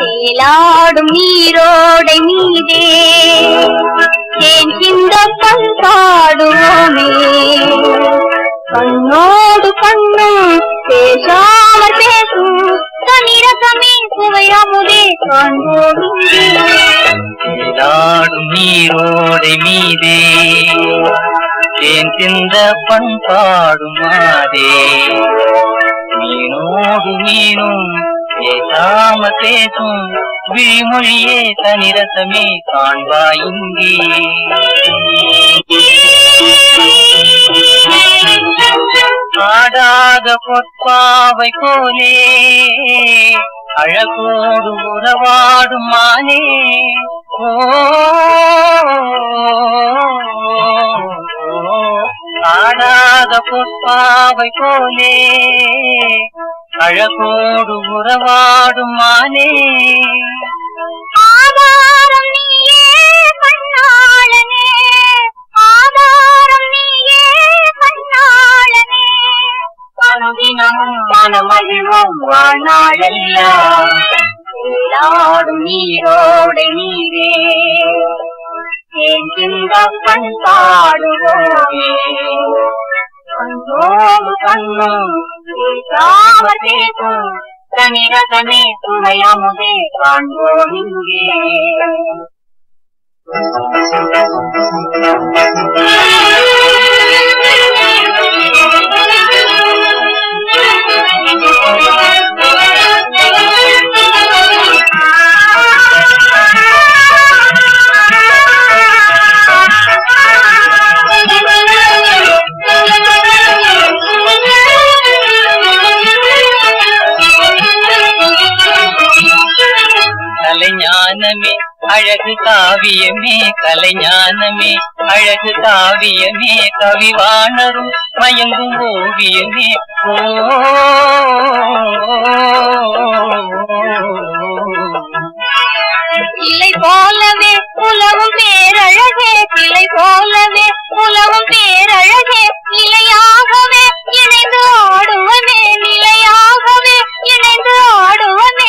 நீலாடும் நீரோடை மீதே ஏன் இந்த பண்பாடுவோமே கண்ணோடு கண்ணும் பேசாமல் பேசும் தனிரகமே சுவையமுதே காண்போம் நீராடும் நீரோடை மீதே தேன் சிந்த பண்பாடும் மாதே மீனோடு மீனும் பேசாம பேசும் விழிமொழியே தனிரசமே காண்பாய் இங்கே ஆடாத பொற்பாவை போலே அழகோடு உறவாடும் மானே ஓ ஆடாத பொற்பாவை போலே அழகோடு உறவாடும் மானே ஆதாரம் நீயே கண்ணாளனே ஆதாரம் நீயே கண்ணாளனே அனுதினமும் மனமகிழ்வோம் வாழ்நாளெல்லாம் நீராடும் நீரோடை நீரே ஏன் சிந்த பண்பாடுவோமே கண்ணோடு கண்ணும் பேசாம பேசும் தனிரசமே சுவையமுதே காண்போம் இங்கே கலைஞானமே அழகு காவியமே கலைஞானமே அழகு காவியமே கவிவாணரும் மயங்கும் ஓவியமே ஓ கிளை போலவே உலவும் பேரழகே கிளை போலவே உலவும் பேரழகே நிலையாகவே இணைந்து ஆடுவமே நிலையாகவே இணைந்து ஆடுவமே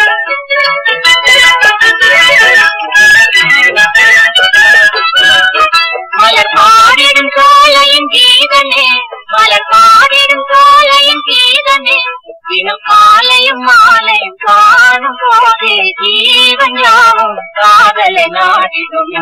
மலர் பாடிடும் சோலையின் கீதனே மலர் பாடிடும் சோலையின் கீதனே தினம் காலையும் மாலையும் காணும் போதே ஜீவன் யாவும் காதலை நாடிடும்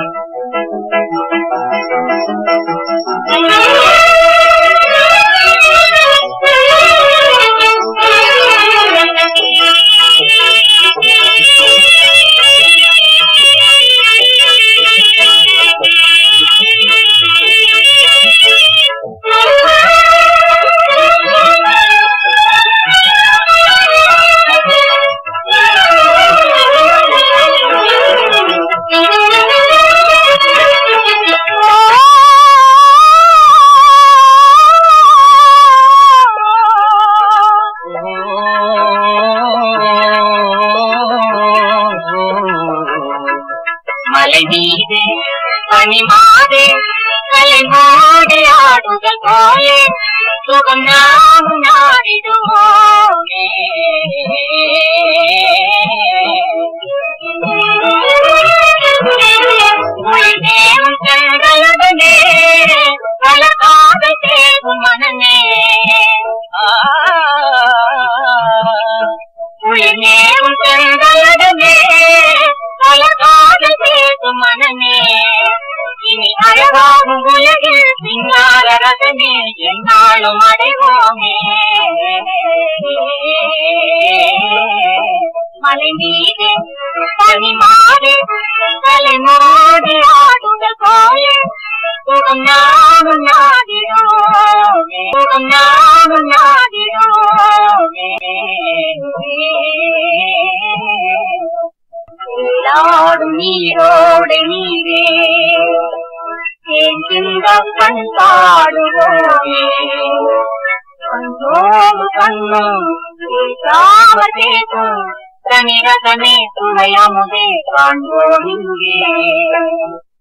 மலை மீது பனிமாதே கலை மோடி ஆடுதல் போலே சுகம் நாம் நாடிடுவோமே உயிர்நேரும் கண்களுடனே பல காதல் தேடும் மனமே உயிர்நேரும் கண்களுடனே பல காதல் தேடும் மனமே இனி அழகாகும் உலகில் சிங்கார ரசமே என்னாலும் அடைவோமே மலை மீது பனி மாறி தலை மோதி ஆடுதல் போலே சுகம் நானும் நாடினோமே சுகம் நானும் நாடினோமே நீராடும் நீரோடை நீரே ஏன் சிந்த பண்பாடுவோமே கண்ணோடு கண்ணும் பேசாம பேசும் தனிரசமே சுவையமுதே காண்போம் இங்கே